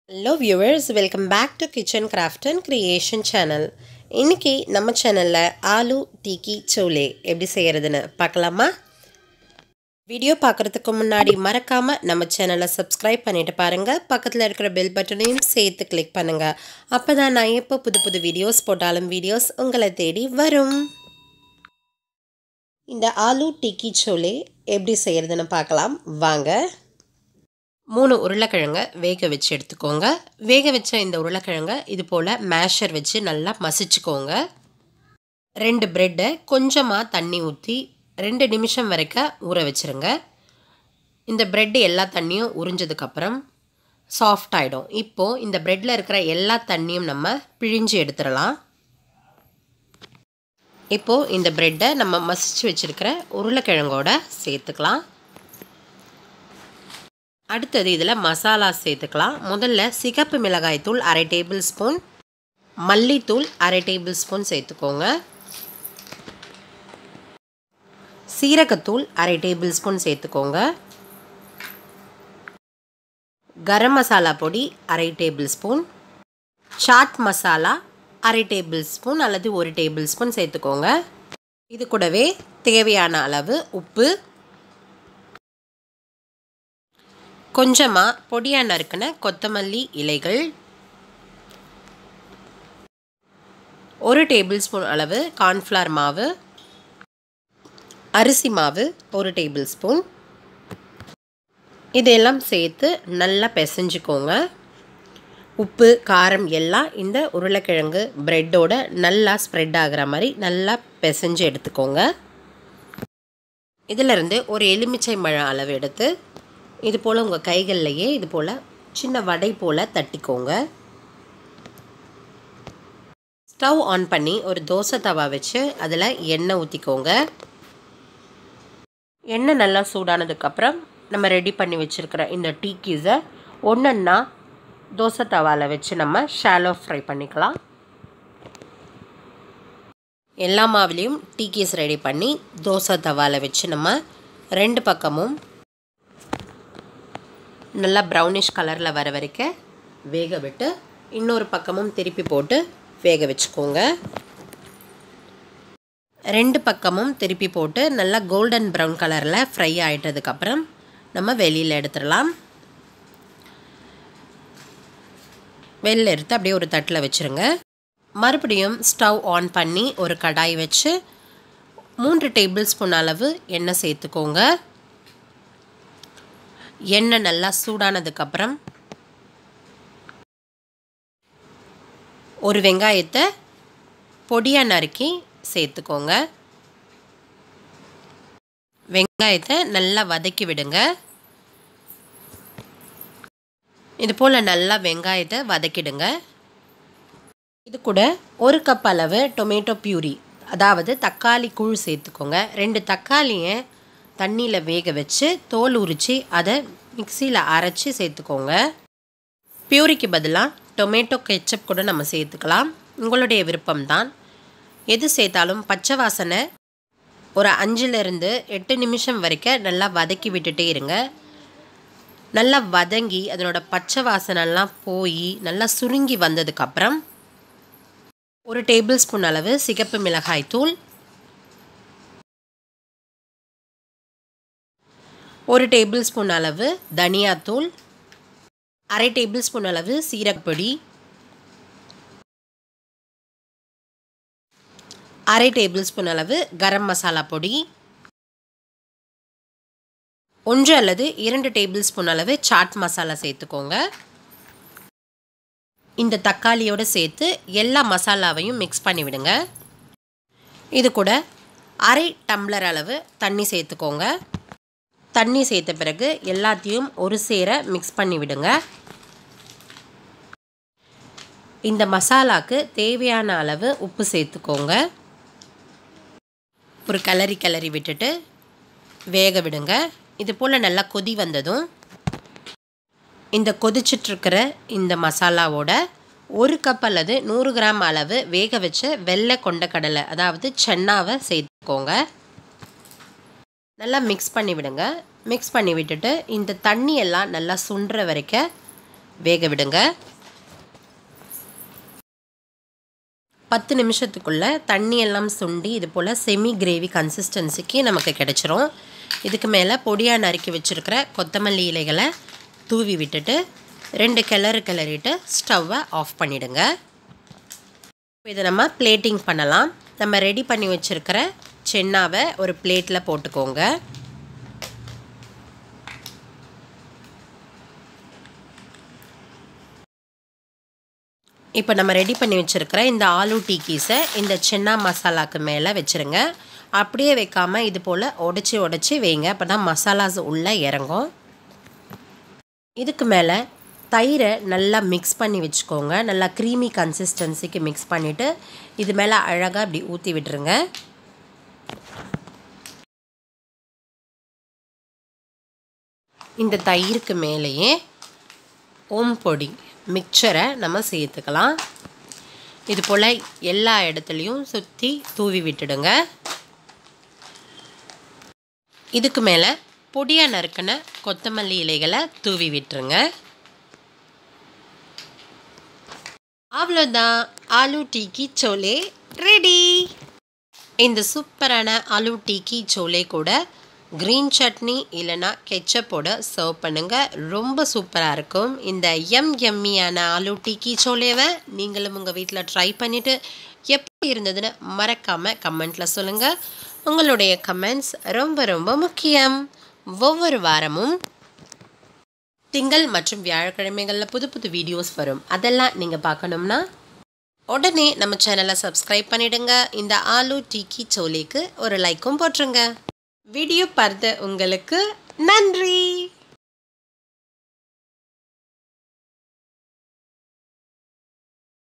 hello viewers welcome back to kitchen craft and creation channel இன்றைக்கி நம்ம சேனலில் ஆலு டீக்கி சோலே எப்படி செய்கிறதுன்னு பார்க்கலாமா வீடியோ பார்க்குறதுக்கு முன்னாடி மறக்காமல் நம்ம சேனலை சப்ஸ்கிரைப் பண்ணிட்டு பாருங்கள் பக்கத்தில் இருக்கிற பெல் பட்டனையும் சேர்த்து கிளிக் பண்ணுங்கள் அப்போ தான் நான் எப்போ புது புது வீடியோஸ் போட்டாலும் வீடியோஸ் உங்களை தேடி வரும் இந்த ஆலு டிக்கி சோலே எப்படி செய்கிறதுன்னு பார்க்கலாம் வாங்க மூணு உருளைக்கிழங்க வேக வச்சு எடுத்துக்கோங்க வேக வச்ச இந்த உருளைக்கிழங்க இது போல் மேஷர் வச்சு நல்லா மசிச்சுக்கோங்க ரெண்டு ப்ரெட்டை கொஞ்சமாக தண்ணி ஊற்றி ரெண்டு நிமிஷம் வரைக்கும் ஊற வச்சுருங்க இந்த ப்ரெட்டு எல்லா தண்ணியும் உறிஞ்சதுக்கப்புறம் சாஃப்ட் ஆகிடும் இப்போது இந்த ப்ரெட்டில் இருக்கிற எல்லா தண்ணியும் நம்ம பிழிஞ்சு எடுத்துடலாம் இப்போது இந்த ப்ரெட்டை நம்ம மசிச்சு வச்சுருக்கிற உருளைக்கிழங்கோட சேர்த்துக்கலாம் அடுத்தது இதில் மசாலா சேர்த்துக்கலாம் முதல்ல சிகப்பு மிளகாய் தூள் அரை டேபிள் ஸ்பூன் மல்லித்தூள் அரை டேபிள் ஸ்பூன் சேர்த்துக்கோங்க சீரகத்தூள் அரை டேபிள் ஸ்பூன் சேர்த்துக்கோங்க கரம் மசாலா பொடி அரை டேபிள் ஸ்பூன் சாட் மசாலா அரை டேபிள் ஸ்பூன் அல்லது ஒரு டேபிள் ஸ்பூன் சேர்த்துக்கோங்க இது கூடவே தேவையான அளவு உப்பு கொஞ்சமாக பொடியாக நறுக்கின கொத்தமல்லி இலைகள் ஒரு டேபிள் ஸ்பூன் அளவு கார்ன்ஃப்ளவர் மாவு அரிசி மாவு ஒரு டேபிள் ஸ்பூன் இதெல்லாம் சேர்த்து நல்லா பிசைஞ்சுக்கோங்க உப்பு காரம் எல்லாம் இந்த உருளைக்கிழங்கு ப்ரெட்டோட நல்லா ஸ்ப்ரெட் ஆகிற மாதிரி நல்லா பிசைஞ்சு எடுத்துக்கோங்க இதிலிருந்து ஒரு எலுமிச்சை மழை அளவு எடுத்து இது போல் உங்கள் கைகள்லையே இது போல் சின்ன வடை போல் தட்டிக்கோங்க ஸ்டவ் ஆன் பண்ணி ஒரு தோசை தவா வச்சு அதில் எண்ணெய் ஊற்றிக்கோங்க எண்ணெய் நல்லா சூடானதுக்கப்புறம் நம்ம ரெடி பண்ணி வச்சுருக்கிற இந்த டீ கீஸை ஒன்றா தோசை தவாவில் வச்சு நம்ம ஷாலோ ஃப்ரை பண்ணிக்கலாம் எல்லா மாவுலேயும் டீ கீஸ் ரெடி பண்ணி தோசை தவாவில் வச்சு நம்ம ரெண்டு பக்கமும் நல்லா ப்ரௌனிஷ் கலரில் வர வரைக்கும் வேக விட்டு இன்னொரு பக்கமும் திருப்பி போட்டு வேக வச்சுக்கோங்க ரெண்டு பக்கமும் திருப்பி போட்டு நல்லா கோல்டன் ப்ரௌன் கலரில் ஃப்ரை ஆகிட்டதுக்கப்புறம் நம்ம வெளியில் எடுத்துடலாம் வெளியில் எடுத்து அப்படியே ஒரு தட்டில் வச்சுருங்க மறுபடியும் ஸ்டவ் ஆன் பண்ணி ஒரு கடாய் வச்சு மூன்று டேபிள் ஸ்பூன் அளவு எண்ணெய் சேர்த்துக்கோங்க எண்ணெய் நல்லா சூடானதுக்கப்புறம் ஒரு வெங்காயத்தை பொடியாக நறுக்கி சேர்த்துக்கோங்க வெங்காயத்தை நல்லா வதக்கி விடுங்க இது போல் நல்லா வெங்காயத்தை வதக்கிடுங்க இது கூட ஒரு கப் அளவு டொமேட்டோ பியூரி அதாவது தக்காளி கூழ் சேர்த்துக்கோங்க ரெண்டு தக்காளியை தண்ணியில் வேக வச்சு தோல் உரித்து அதை மிக்சியில் அரைச்சி சேர்த்துக்கோங்க பியூரிக்கு பதிலாக டொமேட்டோ கெச்சப் கூட நம்ம சேர்த்துக்கலாம் உங்களுடைய விருப்பம்தான் எது சேர்த்தாலும் பச்சை வாசனை ஒரு அஞ்சுலேருந்து எட்டு நிமிஷம் வரைக்கும் நல்லா வதக்கி விட்டுட்டே இருங்க நல்லா வதங்கி அதனோட பச்சை வாசனைலாம் போய் நல்லா சுருங்கி வந்ததுக்கப்புறம் ஒரு டேபிள் ஸ்பூன் அளவு சிகப்பு மிளகாய் தூள் ஒரு டேபிள் ஸ்பூன் அளவு தனியாத்தூள் அரை டேபிள் ஸ்பூன் அளவு சீரகப்பொடி அரை டேபிள் ஸ்பூன் அளவு கரம் மசாலா பொடி ஒன்று அல்லது இரண்டு டேபிள் ஸ்பூன் அளவு சாட் மசாலா சேர்த்துக்கோங்க இந்த தக்காளியோடு சேர்த்து எல்லா மசாலாவையும் மிக்ஸ் பண்ணி விடுங்க இது கூட அரை டம்ளர் அளவு தண்ணி சேர்த்துக்கோங்க தண்ணி சேர்த்த பிறகு எல்லாத்தையும் ஒரு சேர மிக்ஸ் பண்ணி விடுங்க இந்த மசாலாக்கு தேவையான அளவு உப்பு சேர்த்துக்கோங்க ஒரு கிளறி கிளறி விட்டுட்டு வேக விடுங்க இது போல் நல்லா கொதி வந்ததும் இந்த கொதிச்சிட்ருக்கிற இந்த மசாலாவோட ஒரு கப் அல்லது நூறு கிராம் அளவு வேக வச்ச வெள்ளை கொண்ட கடலை அதாவது சென்னாவை சேர்த்துக்கோங்க நல்லா மிக்ஸ் பண்ணி விடுங்க மிக்ஸ் பண்ணி விட்டுட்டு இந்த தண்ணி எல்லாம் நல்லா சுண்டுற வரைக்கும் வேக விடுங்க பத்து நிமிஷத்துக்குள்ளே தண்ணி எல்லாம் சுண்டி இது போல் செமி கிரேவி கன்சிஸ்டன்சிக்கு நமக்கு கிடச்சிரும் இதுக்கு மேலே பொடியாக நறுக்கி வச்சுருக்கிற கொத்தமல்லி இலைகளை தூவி விட்டுட்டு ரெண்டு கிளறு கிளறிட்டு ஸ்டவ்வை ஆஃப் பண்ணிவிடுங்க இதை நம்ம பிளேட்டிங் பண்ணலாம் நம்ம ரெடி பண்ணி வச்சுருக்கிற சென்னாவை ஒரு பிளேட்டில் போட்டுக்கோங்க இப்போ நம்ம ரெடி பண்ணி வச்சுருக்கிற இந்த ஆலு டீக்கீஸை இந்த சென்னா மசாலாக்கு மேலே வச்சுருங்க அப்படியே வைக்காமல் இது போல் உடச்சி உடச்சி வைங்க அப்போ தான் மசாலாஸ் உள்ளே இறங்கும் இதுக்கு மேலே தயிரை நல்லா மிக்ஸ் பண்ணி வச்சுக்கோங்க நல்லா க்ரீமி கன்சிஸ்டன்சிக்கு மிக்ஸ் பண்ணிவிட்டு இது மேலே அழகாக இப்படி ஊற்றி விட்டுருங்க இந்த தயிருக்கு மேலேயே ஓம் பொடி மிக்சரை நம்ம சேர்த்துக்கலாம் இது போல் எல்லா இடத்துலையும் சுற்றி தூவி விட்டுடுங்க இதுக்கு மேலே பொடியாக நறுக்கின கொத்தமல்லி இலைகளை தூவி விட்டுருங்க அவ்வளோதான் ஆலு டீக்கி சோலே ரெடி இந்த சூப்பரான ஆலு டீக்கி சோலே கூட க்ரீன் சட்னி இல்லைனா கெச்சப்போட சர்வ் பண்ணுங்கள் ரொம்ப சூப்பராக இருக்கும் இந்த எம் எம்மியான ஆலு டீக்கி சோலேவை நீங்களும் உங்கள் வீட்டில் ட்ரை பண்ணிவிட்டு எப்படி இருந்ததுன்னு மறக்காமல் கமெண்ட்டில் சொல்லுங்கள் உங்களுடைய கமெண்ட்ஸ் ரொம்ப ரொம்ப முக்கியம் ஒவ்வொரு வாரமும் திங்கள் மற்றும் வியாழக்கிழமைகளில் புது புது வீடியோஸ் வரும் அதெல்லாம் நீங்கள் பார்க்கணும்னா உடனே நம்ம சேனலை சப்ஸ்கிரைப் பண்ணிடுங்க இந்த ஆலு டீக்கி சோலேக்கு ஒரு லைக்கும் போட்டுருங்க வீடியோ பார்த்த உங்களுக்கு நன்றி